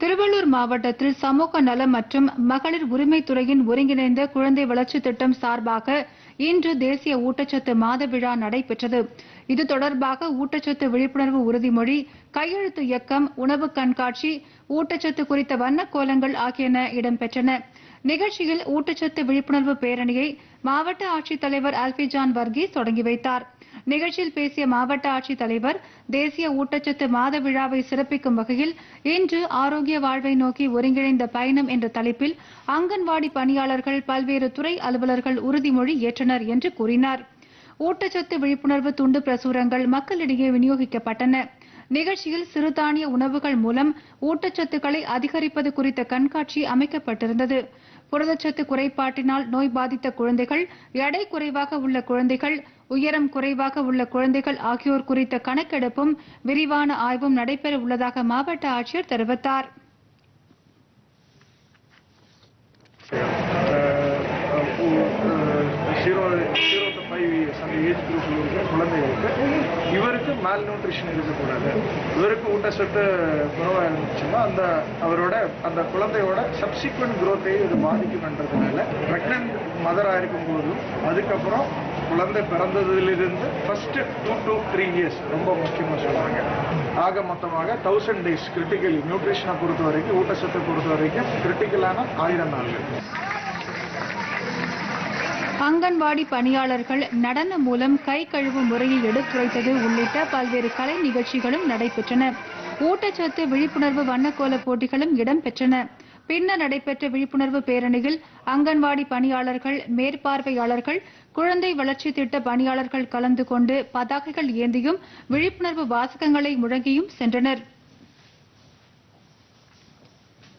திருவள்ளூர் மாவட்டத்தில் சமூக நலம் மற்றும் மகளிர் உரிமைத்துறையின் ஒருங்கிணைந்த குழந்தை வளர்ச்சி திட்டம் சார்பாக இன்று தேசிய ஊட்டச்சத்து மாத விழா நடைபெற்றது இது தொடர்பாக ஊட்டச்சத்து விழிப்புணர்வு உறுதிமொழி கையெழுத்து இயக்கம் உணவு கண்காட்சி ஊட்டச்சத்து குறித்த வண்ணக் கோலங்கள் ஆகியன இடம்பெற்றன நிகழ்ச்சியில் ஊட்டச்சத்து விழிப்புணர்வு பேரணியை மாவட்ட ஆட்சித்தலைவர் ஆல்பிஜான் வர்கீஸ் தொடங்கி வைத்தார் நிகழ்ச்சியில் பேசிய மாவட்ட ஆட்சித்தலைவர் தேசிய ஊட்டச்சத்து மாத விழாவை சிறப்பிக்கும் வகையில் இன்று ஆரோக்கிய வாழ்வை நோக்கி ஒருங்கிணைந்த பயணம் என்ற தலைப்பில் அங்கன்வாடி பணியாளர்கள் பல்வேறு துறை அலுவலர்கள் உறுதிமொழி ஏற்றனர் என்று கூறினார் ஊட்டச்சத்து விழிப்புணர்வு துண்டு பிரசுரங்கள் மக்களிடையே விநியோகிக்கப்பட்டன நிகழ்ச்சியில் சிறுதானிய உணவுகள் மூலம் ஊட்டச்சத்துக்களை அதிகரிப்பது குறித்த கண்காட்சி அமைக்கப்பட்டிருந்தது புரதச்சத்து குறைபாட்டினால் நோய் பாதித்த குழந்தைகள் எடை குறைவாக உள்ள குழந்தைகள் உயரம் குறைவாக உள்ள குழந்தைகள் ஆகியோர் குறித்த கணக்கெடுப்பும் விரிவான ஆய்வும் நடைபெற உள்ளதாக மாவட்ட ஆட்சியர் தெரிவித்தார் zero zero to five years அந்த ஏஜ் குரூப்பில் இருக்கிற குழந்தைகளுக்கு இவருக்கு மேல் நியூட்ரிஷன் இருக்கக்கூடாது இவருக்கு ஊட்டச்சத்து குறைவாக இருந்துச்சுன்னா அந்த அவரோட அந்த குழந்தையோட சப்சிக்வெண்ட் growth-ஐயும் இது பாதிக்கும்ன்றதுனால ப்ரெக்னென்ட் மதராக இருக்கும்போதும் அதுக்கப்புறம் குழந்தை பிறந்ததிலிருந்து first two to three years ரொம்ப முக்கியமாக சொல்கிறாங்க ஆக மொத்தமாக தௌசண்ட் டேஸ் கிரிட்டிக்கலி நியூட்ரிஷனை பொறுத்த வரைக்கும் ஊட்டச்சத்தை பொறுத்த வரைக்கும் கிரிட்டிக்கலான ஆயிரம் நாள்கள் அங்கன்வாடி பணியாளர்கள் நடனம் மூலம் கை கழுவும் முறையை எடுத்துரைத்தது உள்ளிட்ட பல்வேறு கலை நிகழ்ச்சிகளும் நடைபெற்றன ஊட்டச்சத்து விழிப்புணர்வு வண்ணக்கோல போட்டிகளும் இடம்பெற்றன பின்னர் நடைபெற்ற விழிப்புணர்வு பேரணியில் அங்கன்வாடி பணியாளர்கள் மேற்பார்வையாளர்கள் குழந்தை வளர்ச்சி திட்ட பணியாளர்கள் கலந்து கொண்டு பதாகைகள் ஏந்தியும் விழிப்புணர்வு வாசகங்களை முழங்கியும் சென்றனர்